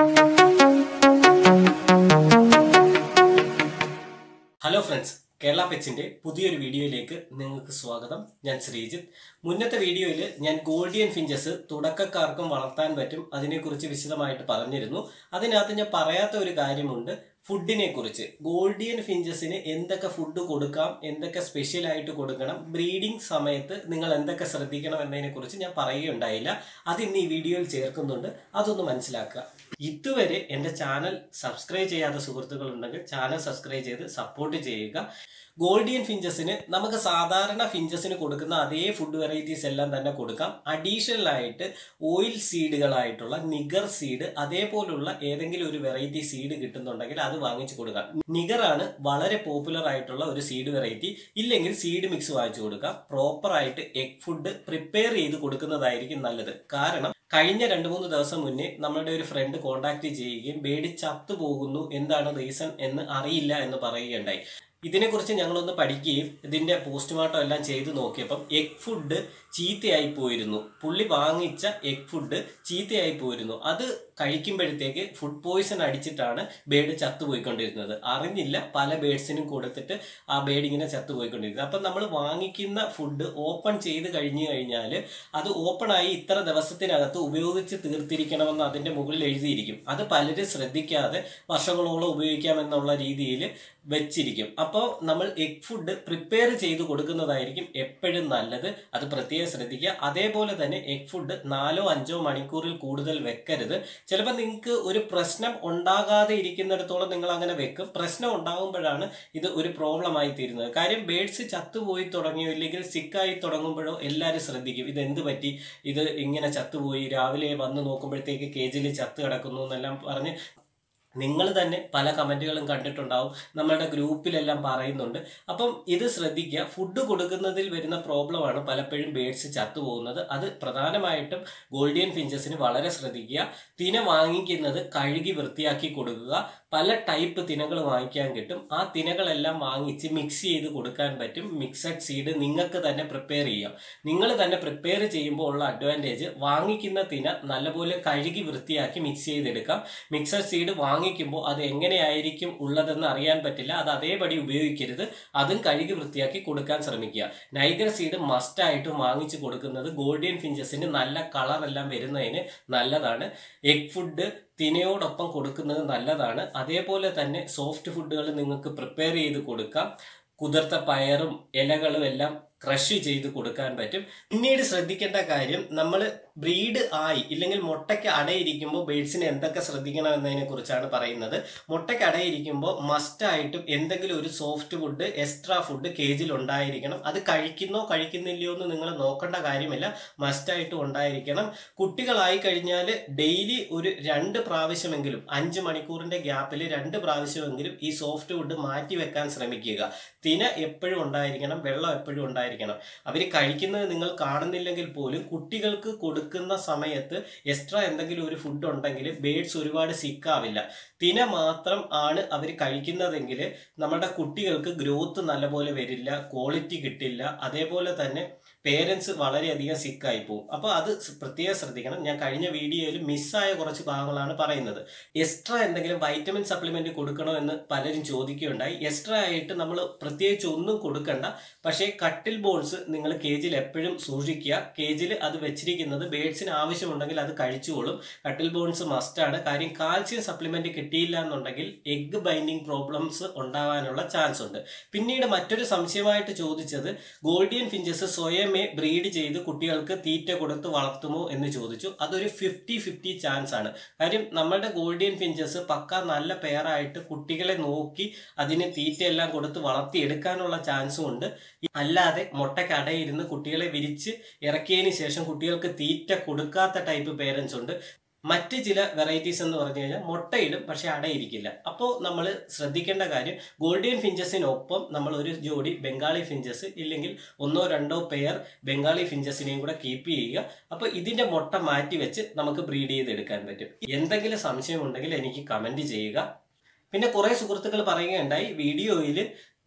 hello friends Kerala പെറ്റ്സിന്റെ പുതിയൊരു വീഡിയോയിലേക്ക് നിങ്ങൾക്ക് സ്വാഗതം ഞാൻ ശ്രീജിത്ത് മുന്നത്തെ വീഡിയോയിൽ ഞാൻ ഗോൾഡിയൻ ഫിഞ്ചസ് തുടക്കക്കാർക്കും വളർത്താൻ പറ്റും അതിനെക്കുറിച്ച് വിശദമായിട്ട് പറഞ്ഞിരുന്നു അതിനകത്ത് ഞാൻ പറയാത്ത ഒരു കാര്യമുണ്ട് ഫുഡിനെ കുറിച്ച് ഗോൾഡിയൻ ഫിഞ്ചസിന് എന്തൊക്കെ ഫുഡ് കൊടുക്കാം എന്തൊക്കെ സ്പെഷ്യൽ ആയിട്ട് കൊടുക്കണം ബ്രീഡിംഗ് സമയത്ത് നിങ്ങൾ എന്തൊക്കെ ശ്രദ്ധിക്കണം എന്നതിനെ കുറിച്ച് ഞാൻ പറയുകയുണ്ടായില്ല അത് ഇന്ന് ഈ വീഡിയോയിൽ ചേർക്കുന്നുണ്ട് അതൊന്ന് മനസ്സിലാക്കുക ഇതുവരെ എൻ്റെ ചാനൽ സബ്സ്ക്രൈബ് ചെയ്യാത്ത സുഹൃത്തുക്കൾ ഉണ്ടെങ്കിൽ ചാനൽ സബ്സ്ക്രൈബ് ചെയ്ത് സപ്പോർട്ട് ചെയ്യുക ഗോൾഡിയൻ ഫിഞ്ചസിന് നമുക്ക് സാധാരണ ഫിഞ്ചസിന് കൊടുക്കുന്ന അതേ ഫുഡ് വെറൈറ്റീസ് എല്ലാം തന്നെ കൊടുക്കാം അഡീഷണൽ ആയിട്ട് ഓയിൽ സീഡുകളായിട്ടുള്ള നിഗർ സീഡ് അതേപോലുള്ള ഏതെങ്കിലും ഒരു വെറൈറ്റി സീഡ് കിട്ടുന്നുണ്ടെങ്കിൽ അത് വാങ്ങിച്ചു കൊടുക്കാം നിഗറാണ് വളരെ പോപ്പുലർ ആയിട്ടുള്ള ഒരു സീഡ് വെറൈറ്റി ഇല്ലെങ്കിൽ സീഡ് മിക്സ് വാങ്ങിച്ചു കൊടുക്കാം പ്രോപ്പർ ആയിട്ട് എഗ് ഫുഡ് പ്രിപ്പയർ ചെയ്ത് കൊടുക്കുന്നതായിരിക്കും നല്ലത് കാരണം കഴിഞ്ഞ രണ്ട് മൂന്ന് ദിവസം മുന്നേ നമ്മളുടെ ഒരു ഫ്രണ്ട് കോൺടാക്ട് ചെയ്യുകയും ബേഡി ചത്തു പോകുന്നു എന്താണ് റീസൺ എന്ന് അറിയില്ല എന്ന് പറയുകയുണ്ടായി ഇതിനെക്കുറിച്ച് ഞങ്ങളൊന്ന് പഠിക്കുകയും ഇതിന്റെ പോസ്റ്റ്മോർട്ടം എല്ലാം ചെയ്ത് നോക്കിയപ്പം എഗ് ഫുഡ് ചീത്തയായി പോയിരുന്നു പുള്ളി വാങ്ങിച്ച എഗ് ഫുഡ് ചീത്തയായി പോയിരുന്നു അത് കഴിക്കുമ്പോഴത്തേക്ക് ഫുഡ് പോയിസൺ അടിച്ചിട്ടാണ് ബേഡ് ചത്തുപോയിക്കൊണ്ടിരുന്നത് അറിഞ്ഞില്ല പല ബേഡ്സിനും കൊടുത്തിട്ട് ആ ബേഡ് ഇങ്ങനെ ചത്തുപോയിക്കൊണ്ടിരുന്നത് അപ്പം നമ്മൾ വാങ്ങിക്കുന്ന ഫുഡ് ഓപ്പൺ ചെയ്ത് കഴിഞ്ഞു കഴിഞ്ഞാൽ അത് ഓപ്പണായി ഇത്ര ദിവസത്തിനകത്ത് ഉപയോഗിച്ച് തീർത്തിരിക്കണമെന്ന് അതിന്റെ മുകളിൽ എഴുതിയിരിക്കും അത് പലരും ശ്രദ്ധിക്കാതെ വർഷങ്ങളോളം ഉപയോഗിക്കാമെന്നുള്ള രീതിയിൽ വെച്ചിരിക്കും അപ്പോൾ നമ്മൾ എഗ് ഫുഡ് പ്രിപ്പയർ ചെയ്ത് കൊടുക്കുന്നതായിരിക്കും എപ്പോഴും നല്ലത് അത് പ്രത്യേകം ശ്രദ്ധിക്കുക അതേപോലെ തന്നെ എഗ് ഫുഡ് നാലോ അഞ്ചോ മണിക്കൂറിൽ കൂടുതൽ വെക്കരുത് ചിലപ്പോൾ നിങ്ങൾക്ക് ഒരു പ്രശ്നം ഉണ്ടാകാതെ ഇരിക്കുന്നിടത്തോളം നിങ്ങൾ അങ്ങനെ വെക്കും പ്രശ്നം ഉണ്ടാകുമ്പോഴാണ് ഇത് ഒരു പ്രോബ്ലം ആയി തീരുന്നത് കാര്യം ബേഡ്സ് ചത്തുപോയി തുടങ്ങിയോ ഇല്ലെങ്കിൽ സിക്കായി തുടങ്ങുമ്പോഴോ എല്ലാവരും ശ്രദ്ധിക്കും ഇത് എന്ത് പറ്റി ഇത് ഇങ്ങനെ ചത്തുപോയി രാവിലെ വന്ന് നോക്കുമ്പോഴത്തേക്ക് കേജിൽ ചത്ത് കിടക്കുന്നു എന്നെല്ലാം പറഞ്ഞ് നിങ്ങൾ തന്നെ പല കമന്റുകളും കണ്ടിട്ടുണ്ടാവും നമ്മളുടെ ഗ്രൂപ്പിലെല്ലാം പറയുന്നുണ്ട് അപ്പം ഇത് ശ്രദ്ധിക്കുക ഫുഡ് കൊടുക്കുന്നതിൽ വരുന്ന പ്രോബ്ലമാണ് പലപ്പോഴും ബേഡ്സ് ചത്തുപോകുന്നത് അത് പ്രധാനമായിട്ടും ഗോൾഡിയൻ ഫിഞ്ചസിന് വളരെ ശ്രദ്ധിക്കുക തിന വാങ്ങിക്കുന്നത് കഴുകി വൃത്തിയാക്കി കൊടുക്കുക പല ടൈപ്പ് തിനകൾ വാങ്ങിക്കാൻ കിട്ടും ആ തിനകളെല്ലാം വാങ്ങിച്ച് മിക്സ് ചെയ്ത് കൊടുക്കാൻ പറ്റും മിക്സഡ് സീഡ് നിങ്ങൾക്ക് തന്നെ പ്രിപ്പയർ ചെയ്യാം നിങ്ങൾ തന്നെ പ്രിപ്പയർ ചെയ്യുമ്പോൾ ഉള്ള അഡ്വാൻറ്റേജ് വാങ്ങിക്കുന്ന തിന നല്ലപോലെ കഴുകി വൃത്തിയാക്കി മിക്സ് ചെയ്തെടുക്കാം മിക്സഡ് സീഡ് വാങ്ങിക്കുമ്പോൾ അത് എങ്ങനെയായിരിക്കും ഉള്ളതെന്ന് അറിയാൻ പറ്റില്ല അത് അതേപടി ഉപയോഗിക്കരുത് അതും കഴുകി വൃത്തിയാക്കി കൊടുക്കാൻ ശ്രമിക്കുക നൈഗർ സീഡ് മസ്റ്റ് ആയിട്ടും വാങ്ങിച്ചു കൊടുക്കുന്നത് ഗോൾഡിയൻ ഫിഞ്ചസിന് നല്ല കളർ എല്ലാം വരുന്നതിന് നല്ലതാണ് എഗ് ഫുഡ് തിനയോടൊപ്പം കൊടുക്കുന്നത് നല്ലതാണ് അതേപോലെ തന്നെ സോഫ്റ്റ് ഫുഡുകൾ നിങ്ങൾക്ക് പ്രിപ്പയർ ചെയ്ത് കൊടുക്കാം കുതിർത്ത പയറും ഇലകളും എല്ലാം ക്രഷ് ചെയ്ത് കൊടുക്കാൻ പറ്റും പിന്നീട് ശ്രദ്ധിക്കേണ്ട കാര്യം നമ്മൾ ബ്രീഡ് ആയി ഇല്ലെങ്കിൽ മുട്ടയ്ക്ക് അടയിരിക്കുമ്പോൾ ബേഡ്സിനെ എന്തൊക്കെ ശ്രദ്ധിക്കണം എന്നതിനെ കുറിച്ചാണ് പറയുന്നത് മുട്ടയ്ക്ക് അടയിരിക്കുമ്പോൾ മസ്റ്റായിട്ടും എന്തെങ്കിലും ഒരു സോഫ്റ്റ് ഫുഡ് എക്സ്ട്രാ ഫുഡ് കേജിൽ ഉണ്ടായിരിക്കണം അത് കഴിക്കുന്നോ കഴിക്കുന്നില്ലയോ എന്ന് നിങ്ങൾ നോക്കേണ്ട കാര്യമില്ല മസ്റ്റായിട്ടും ഉണ്ടായിരിക്കണം കുട്ടികളായി കഴിഞ്ഞാൽ ഡെയിലി ഒരു രണ്ട് പ്രാവശ്യമെങ്കിലും അഞ്ച് മണിക്കൂറിന്റെ ഗ്യാപ്പിൽ രണ്ട് പ്രാവശ്യമെങ്കിലും ഈ സോഫ്റ്റ് ഫുഡ് മാറ്റി വെക്കാൻ ശ്രമിക്കുക തിന എപ്പോഴും ഉണ്ടായിരിക്കണം വെള്ളം എപ്പോഴും ഉണ്ടായിരിക്കണം അവർ കഴിക്കുന്നത് നിങ്ങൾ കാണുന്നില്ലെങ്കിൽ പോലും കുട്ടികൾക്ക് കൊടുക്കുന്ന സമയത്ത് എക്സ്ട്രാ എന്തെങ്കിലും ഒരു ഫുഡ് ഉണ്ടെങ്കിൽ ബേഡ്സ് ഒരുപാട് സിക്കാവില്ല തിന മാത്രം ആണ് അവർ കഴിക്കുന്നതെങ്കിൽ നമ്മുടെ കുട്ടികൾക്ക് ഗ്രോത്ത് നല്ലപോലെ വരില്ല ക്വാളിറ്റി കിട്ടില്ല അതേപോലെ തന്നെ പേരൻസ് വളരെയധികം സിക്കായി പോകും അപ്പോൾ അത് പ്രത്യേകം ശ്രദ്ധിക്കണം ഞാൻ കഴിഞ്ഞ വീഡിയോയിൽ മിസ്സായ കുറച്ച് ഭാഗങ്ങളാണ് പറയുന്നത് എക്സ്ട്രാ എന്തെങ്കിലും വൈറ്റമിൻ സപ്ലിമെന്റ് കൊടുക്കണോ എന്ന് പലരും ചോദിക്കുകയുണ്ടായി എക്സ്ട്രാ ആയിട്ട് നമ്മൾ പ്രത്യേകിച്ച് ഒന്നും കൊടുക്കണ്ട പക്ഷേ കട്ടിൽ ബോൺസ് നിങ്ങൾ കേജിൽ എപ്പോഴും സൂക്ഷിക്കുക കേജിൽ അത് വെച്ചിരിക്കുന്നത് ബേഡ്സിന് ആവശ്യമുണ്ടെങ്കിൽ അത് കഴിച്ചുകൊള്ളും കട്ടിൽ ബോൺസ് മസ്റ്റാണ് കാര്യം കാൽസ്യം സപ്ലിമെന്റ് കിട്ടിയില്ല എന്നുണ്ടെങ്കിൽ എഗ് ബൈൻഡിങ് പ്രോബ്ലംസ് ഉണ്ടാകാനുള്ള ചാൻസ് ഉണ്ട് പിന്നീട് മറ്റൊരു സംശയമായിട്ട് ചോദിച്ചത് ഗോൾഡിയൻ ഫിഞ്ചസ് സ്വയമേ ബ്രീഡ് ചെയ്ത് കുട്ടികൾക്ക് തീറ്റ കൊടുത്ത് വളർത്തുമോ എന്ന് ചോദിച്ചു അതൊരു ഫിഫ്റ്റി ഫിഫ്റ്റി ചാൻസ് ആണ് കാര്യം നമ്മളുടെ ഗോൾഡിയൻ ഫിഞ്ചസ് പക്ക നല്ല പെയറായിട്ട് കുട്ടികളെ നോക്കി അതിന് തീറ്റയെല്ലാം കൊടുത്ത് വളർത്തിയെടുക്കാനുള്ള ചാൻസും ഉണ്ട് അല്ലാതെ മുട്ടയ്ക്ക് അടയിരുന്ന് കുട്ടികളെ വിരിച്ച് ഇറക്കിയതിന് ശേഷം കുട്ടികൾക്ക് തീറ്റ കൊടുക്കാത്ത ടൈപ്പ് പേരൻസ് ഉണ്ട് മറ്റ് ചില വെറൈറ്റീസ് എന്ന് പറഞ്ഞു കഴിഞ്ഞാൽ മുട്ടയിടും പക്ഷെ അടയിരിക്കില്ല അപ്പോൾ നമ്മൾ ശ്രദ്ധിക്കേണ്ട കാര്യം ഗോൾഡിയൻ ഫിഞ്ചസിനൊപ്പം നമ്മൾ ഒരു ജോഡി ബംഗാളി ഫിഞ്ചസ് ഇല്ലെങ്കിൽ ഒന്നോ രണ്ടോ പെയർ ബംഗാളി ഫിഞ്ചസിനെയും കൂടെ കീപ്പ് ചെയ്യുക അപ്പോൾ ഇതിന്റെ മുട്ട മാറ്റി വെച്ച് നമുക്ക് ബ്രീഡ് ചെയ്തെടുക്കാൻ പറ്റും എന്തെങ്കിലും സംശയമുണ്ടെങ്കിൽ എനിക്ക് കമന്റ് ചെയ്യുക പിന്നെ കുറെ സുഹൃത്തുക്കൾ പറയുകയുണ്ടായി വീഡിയോയിൽ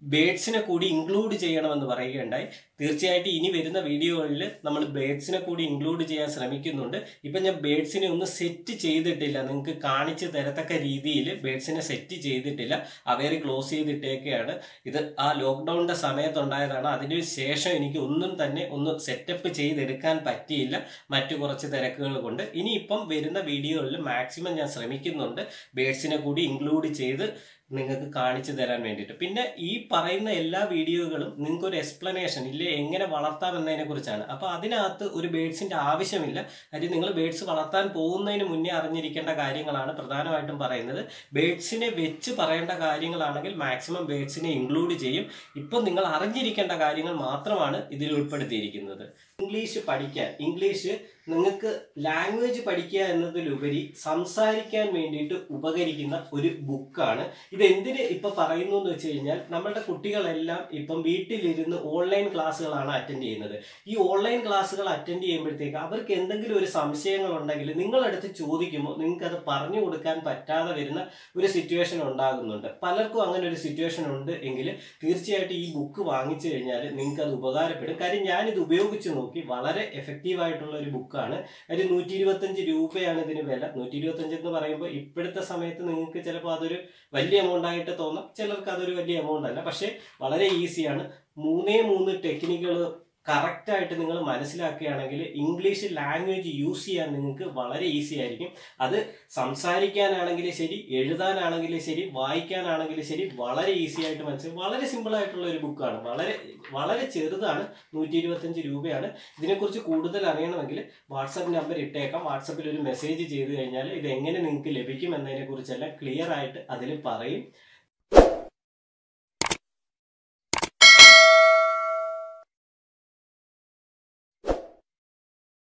ബേഡ്സിനെ കൂടി ഇൻക്ലൂഡ് ചെയ്യണമെന്ന് പറയുകയുണ്ടായി തീർച്ചയായിട്ടും ഇനി വരുന്ന വീഡിയോകളിൽ നമ്മൾ ബേഡ്സിനെ കൂടി ഇൻക്ലൂഡ് ചെയ്യാൻ ശ്രമിക്കുന്നുണ്ട് ഇപ്പം ഞാൻ ബേഡ്സിനെ ഒന്ന് സെറ്റ് ചെയ്തിട്ടില്ല നിങ്ങൾക്ക് കാണിച്ച് തരത്തക്ക രീതിയിൽ ബേഡ്സിനെ സെറ്റ് ചെയ്തിട്ടില്ല അവയർ ക്ലോസ് ചെയ്തിട്ടേക്കെയാണ് ഇത് ആ ലോക്ക്ഡൗണിൻ്റെ സമയത്തുണ്ടായതാണ് അതിന് ശേഷം എനിക്ക് ഒന്നും തന്നെ ഒന്ന് സെറ്റപ്പ് ചെയ്തെടുക്കാൻ പറ്റിയില്ല മറ്റു കുറച്ച് തിരക്കുകൾ കൊണ്ട് ഇനിയിപ്പം വരുന്ന വീഡിയോകളിൽ മാക്സിമം ഞാൻ ശ്രമിക്കുന്നുണ്ട് ബേഡ്സിനെ കൂടി ഇൻക്ലൂഡ് ചെയ്ത് നിങ്ങൾക്ക് കാണിച്ചു തരാൻ വേണ്ടിയിട്ട് പിന്നെ ഈ പറയുന്ന എല്ലാ വീഡിയോകളും നിങ്ങൾക്ക് ഒരു എക്സ്പ്ലനേഷൻ ഇല്ലേ എങ്ങനെ വളർത്താം എന്നതിനെ കുറിച്ചാണ് അപ്പോൾ അതിനകത്ത് ഒരു ബേഡ്സിന്റെ ആവശ്യമില്ല കാര്യം നിങ്ങൾ ബേഡ്സ് വളർത്താൻ പോകുന്നതിന് മുന്നേ അറിഞ്ഞിരിക്കേണ്ട കാര്യങ്ങളാണ് പ്രധാനമായിട്ടും പറയുന്നത് ബേഡ്സിനെ വെച്ച് പറയേണ്ട കാര്യങ്ങളാണെങ്കിൽ മാക്സിമം ബേഡ്സിനെ ഇൻക്ലൂഡ് ചെയ്യും ഇപ്പം നിങ്ങൾ അറിഞ്ഞിരിക്കേണ്ട കാര്യങ്ങൾ മാത്രമാണ് ഇതിൽ ഉൾപ്പെടുത്തിയിരിക്കുന്നത് ഇംഗ്ലീഷ് പഠിക്കാൻ ഇംഗ്ലീഷ് നിങ്ങൾക്ക് ലാംഗ്വേജ് പഠിക്കുക എന്നതിലുപരി സംസാരിക്കാൻ വേണ്ടിയിട്ട് ഉപകരിക്കുന്ന ഒരു ബുക്കാണ് ഇത് എന്തിന് ഇപ്പൊ പറയുന്നു എന്ന് വെച്ച് കഴിഞ്ഞാൽ നമ്മളുടെ കുട്ടികളെല്ലാം ഇപ്പം വീട്ടിലിരുന്ന് ഓൺലൈൻ ക്ലാസ്സുകളാണ് അറ്റൻഡ് ചെയ്യുന്നത് ഈ ഓൺലൈൻ ക്ലാസ്സുകൾ അറ്റൻഡ് ചെയ്യുമ്പോഴത്തേക്ക് അവർക്ക് എന്തെങ്കിലും ഒരു സംശയങ്ങൾ ഉണ്ടെങ്കിൽ നിങ്ങളടുത്ത് ചോദിക്കുമ്പോൾ നിങ്ങൾക്ക് അത് പറഞ്ഞു കൊടുക്കാൻ പറ്റാതെ വരുന്ന ഒരു സിറ്റുവേഷൻ ഉണ്ടാകുന്നുണ്ട് പലർക്കും അങ്ങനെ ഒരു സിറ്റുവേഷൻ ഉണ്ട് എങ്കിൽ തീർച്ചയായിട്ടും ഈ ബുക്ക് വാങ്ങിച്ചു കഴിഞ്ഞാൽ നിങ്ങൾക്ക് അത് ഉപകാരപ്പെടും കാര്യം ഞാനിത് ഉപയോഗിച്ച് നോക്കി വളരെ എഫക്റ്റീവ് ആയിട്ടുള്ള ഒരു ബുക്കാണ് ഒരു നൂറ്റി ഇരുപത്തഞ്ച് രൂപയാണ് ഇതിന് വില നൂറ്റി ഇരുപത്തഞ്ച് എന്ന് പറയുമ്പോൾ ഇപ്പോഴത്തെ സമയത്ത് നിങ്ങൾക്ക് ചിലപ്പോൾ അതൊരു വലിയ എമൗണ്ട് ആയിട്ട് തോന്നാം ചിലർക്ക് അതൊരു വലിയ എമൗണ്ട് അല്ല പക്ഷേ വളരെ ഈസിയാണ് മൂന്നേ മൂന്ന് ടെക്നിക്കുകൾ കറക്റ്റായിട്ട് നിങ്ങൾ മനസ്സിലാക്കുകയാണെങ്കിൽ ഇംഗ്ലീഷ് ലാംഗ്വേജ് യൂസ് ചെയ്യാൻ നിങ്ങൾക്ക് വളരെ ഈസി ആയിരിക്കും അത് സംസാരിക്കാനാണെങ്കിലും ശരി എഴുതാനാണെങ്കിലും ശരി വായിക്കാനാണെങ്കിലും ശരി വളരെ ഈസി ആയിട്ട് മനസ്സിലാക്കും വളരെ സിമ്പിൾ ആയിട്ടുള്ള ഒരു ബുക്കാണ് വളരെ വളരെ ചെറുതാണ് നൂറ്റി ഇരുപത്തഞ്ച് രൂപയാണ് ഇതിനെക്കുറിച്ച് കൂടുതൽ അറിയണമെങ്കിൽ വാട്സപ്പ് നമ്പർ ഇട്ടേക്കാം വാട്സപ്പിൽ ഒരു മെസ്സേജ് ചെയ്ത് കഴിഞ്ഞാൽ ഇത് എങ്ങനെ നിങ്ങൾക്ക് ലഭിക്കും എന്നതിനെ കുറിച്ചെല്ലാം ക്ലിയർ ആയിട്ട് അതിൽ പറയും